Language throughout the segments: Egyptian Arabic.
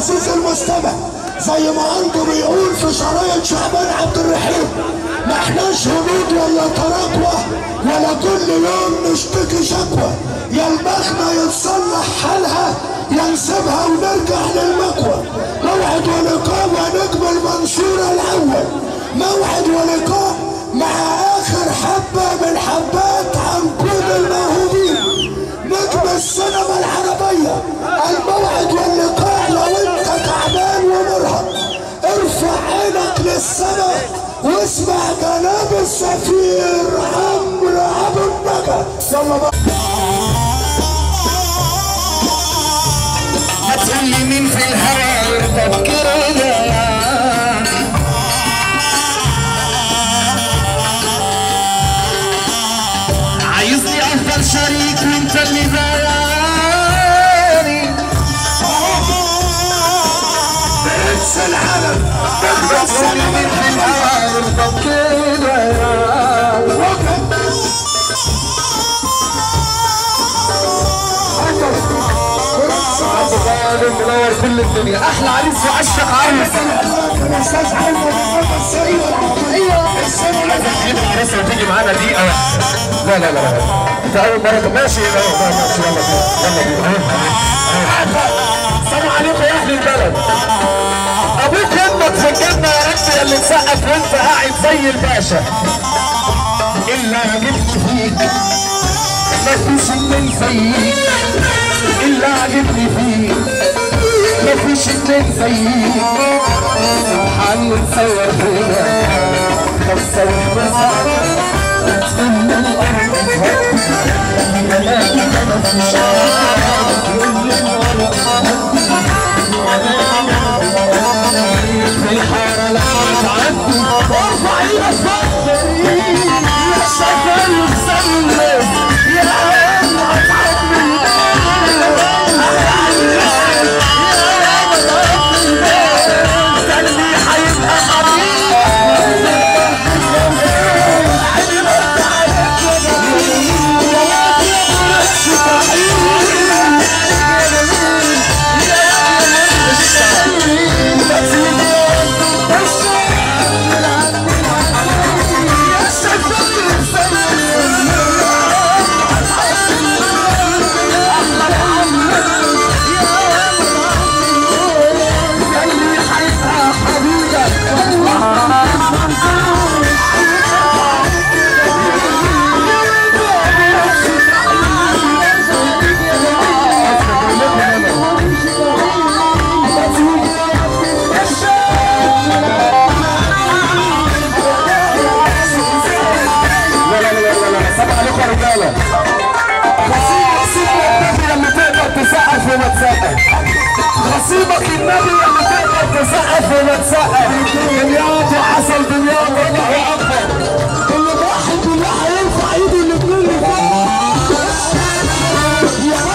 عزيزي المستمع زي ما عنده بيقول في شرايط شعبان عبد الرحيم ما احناش هنود ولا تراكوة ولا كل يوم نشتكي شكوى يا المخنة يتصلح حالها يا نسيبها ونرجع للمكوى موعد ولقاء ونجم المنصورة الأول موعد ولقاء مع آخر حبة من حبات عنقود الموهوبين نجم السينما العربية الموعد واللقاء لو انت تعبان ومرهق ارفع عينك للسماء واسمع جناب السفير عمرو ابو النجا يلا بقى هتقولي مين في الهوى يرضى كده عايزني افضل شريك وانت اللي بالي بس العالم هتقولي مين في الهوى يرضى كده منور كل الدنيا احلى عريس وعشق عريس الاستاذ عمرو محمد السعيد ايوه تجيب العريس وتيجي معانا دقيقة لا لا لا لا انت اول مرة ماشي يلا ماشي يلا بينا يلا بينا السلام عليكم يا اهل البلد ابوك يمك في الجنة يا رب يا اللي تسقف وانت قاعد زي الباشا الا عجبني فيك مفيش اتنين زيك الا عجبني فيك مفيش اتنين زيك سبحان نتصور فينا خمسة وخمسة من الأرض في الحارة لا تعدي ارفع ايدك يا سفر يكسر يا عين هتعدي اللي هيبقى اللي هيبقى حبيبك لا لا لا لا لا سلام عليكم يا رجاله نصيبك النبي اللي تقدر تسقف وما تسقف نصيبك النبي اللي تقدر تسقف وما تسقف دمياط وحصل دمياط الله اكبر اللي واحد بالله هيرفع ايده الاثنين لفوق يا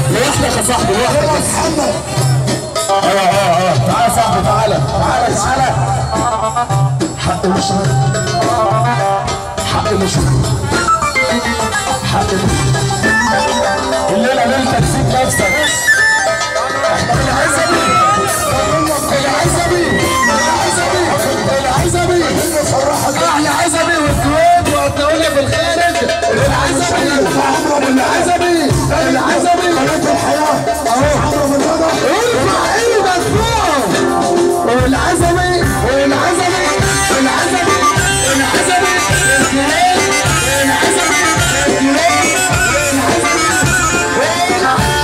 لوحدك يا صاحبي لوحدك يلا بس محمد اه اه اه تعالى يا صاحبي تعالى تعالى تعالى حق مش حق مش حق مش الليله ليلتك سيب نفسك احنا العزبي العزبي العزبي العزبي احلى عزبي والكويت والدولة في الخارج العزبي العزبي العزبي قناة الحياة عمرو بن رضا ارفع ايدك فوق والعزبي والعزبي والعزبي والعزبي الكويت والعزبي الكويت والعزبي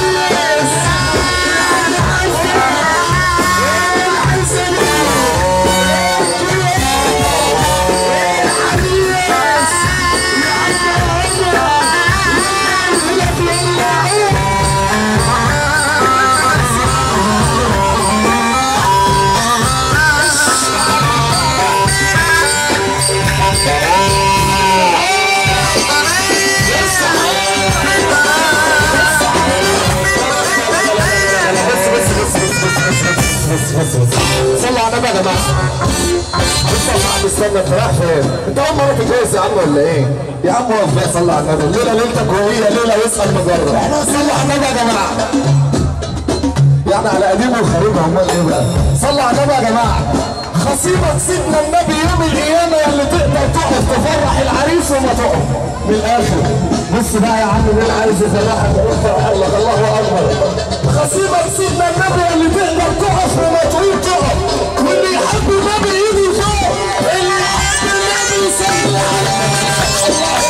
بس بس بس بس بس بس بس بس صلوا على النبي يا جماعه بص يا صاحبي استنى انت رايح فين؟ انت اول مره تتجوز يا عم ولا ايه؟ يا عم واقف بقى صلي على النبي الليله ليلتك وهي ليله يسال مجرد احنا صلوا على النبي يا جماعه يعني على قديمه وخريبه امال ايه بقى؟ صلوا على النبي يا جماعه خصيمة سيدنا النبي يوم القيامة اللي تقدر تقف تفرح العريس وما تقف من الآخر بص بقى يا عم مين عايز يفرحك ويقول فرح لك الله أكبر خصيمة سيدنا النبي اللي تقدر تقف وما تقول تقف واللي يحب النبي يجي فوق اللي يحب النبي يصلي عليه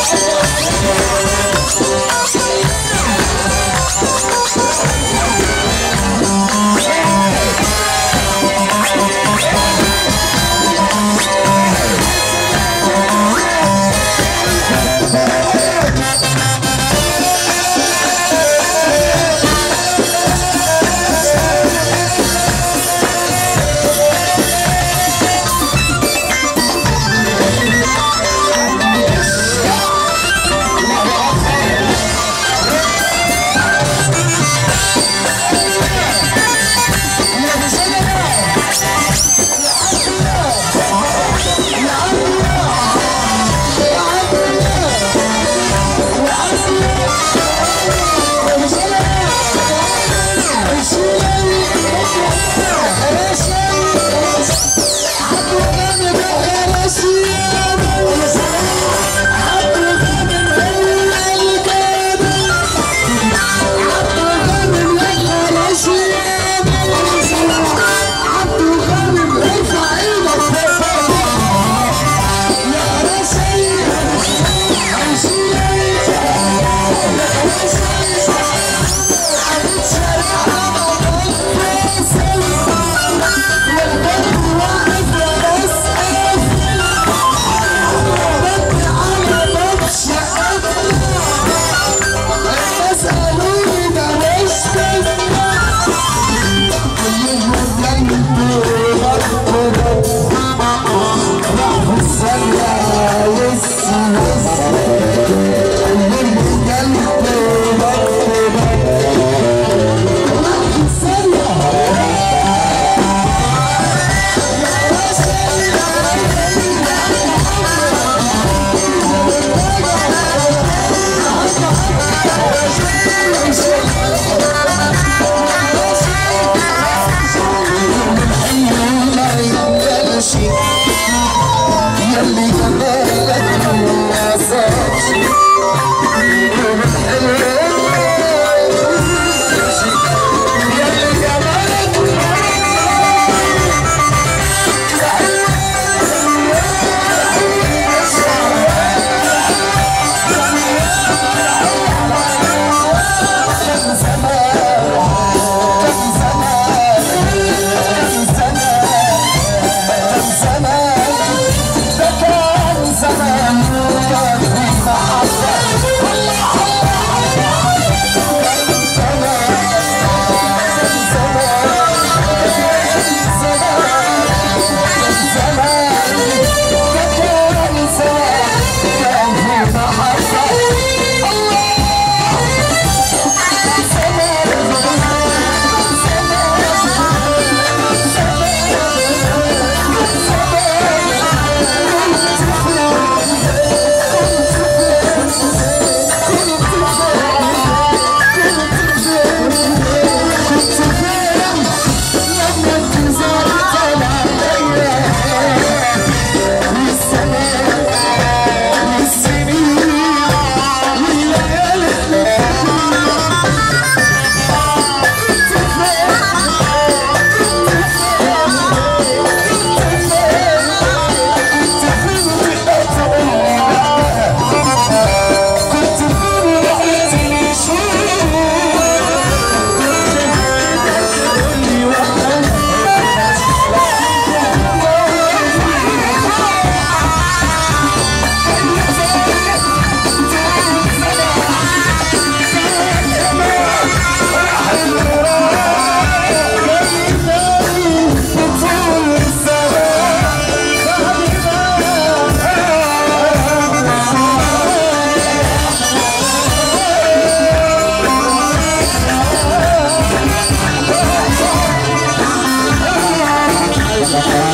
Thank